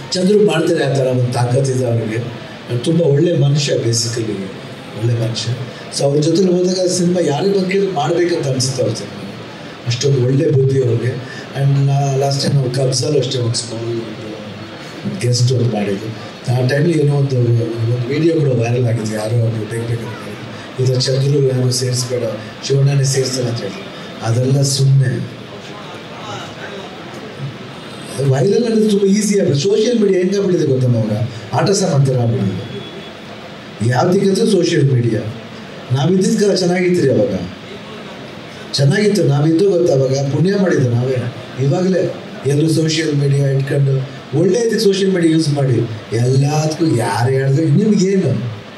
ಚಂದ್ರು ಮಾಡ್ತಾರೆ ಆ ಥರ ಒಂದು ತಾಕತ್ತಿದೆ ಅವ್ರಿಗೆ ತುಂಬ ಒಳ್ಳೆ ಮನುಷ್ಯ ಬೇಸಿಕಲಿ ಒಳ್ಳೆ ಮನುಷ್ಯ ಸೊ ಅವ್ರ ಜೊತೆಲಿ ಹೋದಾಗ ಸಿನಿಮಾ ಯಾರಿಗೆ ಬಗ್ಗೆ ಮಾಡಬೇಕಂತ ಅನಿಸುತ್ತೆ ಅವ್ರ ಸಿನಿಮಾ ಅಷ್ಟೊಂದು ಒಳ್ಳೆ ಬುದ್ಧಿ ಅವ್ರಿಗೆ ಆ್ಯಂಡ್ ಲಾಸ್ಟ್ ಟೈಮ್ ನಾವು ಕಬ್ಸಲ್ಲೂ ಅಷ್ಟೇ ಒಂದು ಸ್ಮಾಲ್ ಗೆಸ್ಟ್ ಒಂದು ಮಾಡಿದ್ದು ಆ ಟೈಮ್ಲಿ ಏನೋ ಒಂದು ಒಂದು ವಿಡಿಯೋ ಕೂಡ ವೈರಲ್ ಆಗಿತ್ತು ಯಾರೋ ಅವರು ಬೇಕು ಬೇಕು ಇದು ಚಂದ್ರು ಯಾರು ಸೇರಿಸ್ಬೇಡ ಶಿವಣ್ಣನೇ ಸೇರಿಸಲ್ಲ ಅಂತ ಹೇಳಿ ಅದೆಲ್ಲ ಸುಮ್ಮನೆ ವೈರಲ್ ಅನ್ನೋದು ತುಂಬ ಈಸಿ ಆಗ್ಬಿಟ್ಟು ಸೋಷಿಯಲ್ ಮೀಡಿಯಾ ಹೆಂಗಾಗ್ಬಿಟ್ಟಿದೆ ಗೊತ್ತಾ ಮಗ ಆಟ ಸಾಮಾನ್ತರ ಆಗ್ಬಿಟ್ಟಿದೆ ಯಾವ್ದಕ್ಕಂದ್ರೆ ಸೋಷಿಯಲ್ ಮೀಡಿಯಾ ನಾವಿದ್ದಿದ್ದ ಕಾಲ ಚೆನ್ನಾಗಿತ್ತು ಅವಾಗ ಚೆನ್ನಾಗಿತ್ತು ನಾವಿದ್ದು ಗೊತ್ತಾ ಅವಾಗ ಪುಣ್ಯ ಮಾಡಿದ್ದು ನಾವೇ ಇವಾಗಲೇ ಎಲ್ಲರೂ ಸೋಷಿಯಲ್ ಮೀಡಿಯಾ ಇಟ್ಕೊಂಡು ಒಳ್ಳೆ ಇದಕ್ಕೆ ಸೋಷಿಯಲ್ ಮೀಡಿಯಾ ಯೂಸ್ ಮಾಡಿ ಎಲ್ಲದಕ್ಕೂ ಯಾರು ಹೇಳಿದ್ರು ನಿಮಗೇನು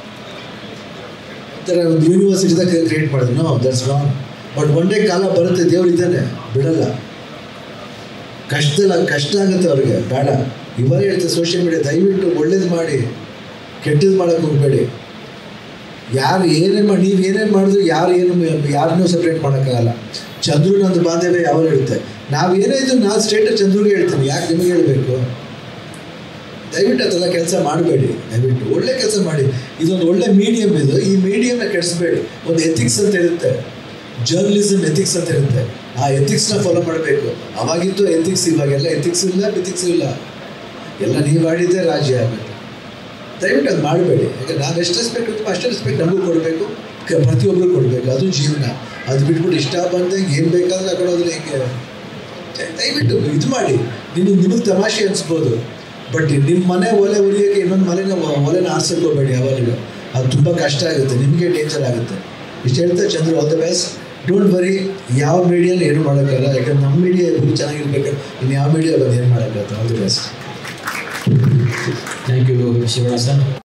ಥರ ಒಂದು ಯೂನಿವರ್ಸಿಟಿದಾಗ ಕ್ರಿಯೇಟ್ ಮಾಡಿದ್ರು no that's wrong but one day ಕಾಲ ಬರುತ್ತೆ ದೇವ್ರು ಇದ್ದಾನೆ ಬಿಡಲ್ಲ ಕಷ್ಟದಲ್ಲಿ ಕಷ್ಟ ಆಗುತ್ತೆ ಅವ್ರಿಗೆ ಬೇಡ ಇವಾಗ ಹೇಳ್ತಾರೆ ಸೋಷಿಯಲ್ ಮೀಡಿಯಾ ದಯವಿಟ್ಟು ಒಳ್ಳೇದು ಮಾಡಿ ಕೆಟ್ಟದ್ದು ಮಾಡೋಕ್ಕೆ ಹೋಗಬೇಡಿ ಯಾರು ಏನೇನು ಮಾಡಿ ನೀವು ಏನೇನು ಮಾಡಿದ್ರು ಯಾರು ಏನು ಯಾರನ್ನೂ ಸಪ್ರೇಟ್ ಮಾಡೋಕ್ಕಾಗಲ್ಲ ಚಂದ್ರು ನಂದು ಬಾಂಧವ್ಯ ಯಾವಾಗ ಹೇಳುತ್ತೆ ನಾವು ಏನೇ ಇದ್ದು ನಾನು ಸ್ಟೇಟ್ ಚಂದ್ರಿಗೆ ಹೇಳ್ತೀನಿ ಯಾಕೆ ನಿಮಗೆ ಹೇಳಬೇಕು ದಯವಿಟ್ಟು ಅದೆಲ್ಲ ಕೆಲಸ ಮಾಡಬೇಡಿ ದಯವಿಟ್ಟು ಒಳ್ಳೆ ಕೆಲಸ ಮಾಡಿ ಇದೊಂದು ಒಳ್ಳೆ ಮೀಡಿಯಮ್ ಇದು ಈ ಮೀಡಿಯಮ್ನ ಕೆಡಿಸ್ಬೇಡಿ ಒಂದು ಎಥಿಕ್ಸ್ ಅಂತ ಇರುತ್ತೆ ಜರ್ನಲಿಸಮ್ ಎಥಿಕ್ಸ್ ಅಂತ ಇರುತ್ತೆ ಆ ಎಥಿಕ್ಸ್ನ ಫಾಲೋ ಮಾಡಬೇಕು ಅವಾಗಿತ್ತು ಎಥಿಕ್ಸ್ ಇವಾಗೆಲ್ಲ ಎಥಿಕ್ಸ್ ಇಲ್ಲ ಬಿಥಿಕ್ಸ್ ಇಲ್ಲ ಎಲ್ಲ ನೀವು ಆಡಿದ್ದೇ ರಾಜ್ಯ ಆಗುತ್ತೆ ದಯವಿಟ್ಟು ಅದು ಮಾಡಬೇಡಿ ಯಾಕೆ ನಾನು ಎಷ್ಟು ರೆಸ್ಪೆಕ್ಟ್ ಇರ್ತೀವಿ ಅಷ್ಟೇ ರೆಸ್ಪೆಕ್ಟ್ ನಮಗೂ ಕೊಡಬೇಕು ಕ ಪ್ರತಿಯೊಬ್ಬರು ಕೊಡಬೇಕು ಅದು ಜೀವನ ಅದು ಬಿಟ್ಬಿಟ್ಟು ಇಷ್ಟ ಬಂದಂಗೆ ಏನು ಬೇಕಾದ್ರೆ ಹಾಕೊಳ್ಳೋದ್ರೆ ಹೇಗೆ ದ- ದಯವಿಟ್ಟು ಇದು ಮಾಡಿ ನಿಮಗೆ ನಿಮಗೆ ತಮಾಷೆ ಅನಿಸ್ಬೋದು ಬಟ್ ನಿಮ್ಮ ಮನೆ ಒಲೆ ಉರಿಯೋಕ್ಕೆ ಇನ್ನೊಂದು ಮನೆನ ಒ- ಒಲೆನ ಆರ್ಸಕ್ಕೆ ಹೋಗಬೇಡಿ ಯಾವಾಗಲೂ ಅದು ತುಂಬ ಕಷ್ಟ ಆಗುತ್ತೆ ನಿಮಗೆ ಡೇಂಜರ್ ಆಗುತ್ತೆ ಇಷ್ಟು ಹೇಳ್ತಾ Chandra all the best don't worry ಯಾವ ಮೀಡಿಯಲ್ಲಿ ಏನು ಮಾಡೋಕ್ಕಲ್ಲ ಯಾಕಂದ್ರೆ ನಮ್ಮ ಮೀಡಿಯಾ ಗುರು ಚೆನ್ನಾಗಿರ್ಬೇಕು ಇನ್ನು ಯಾವ ಮೀಡಿಯಾ ಬಂದು ಏನು ಮಾಡೋಕ್ಕಾಗತ್ತೆ all the best thank you Shivanna sir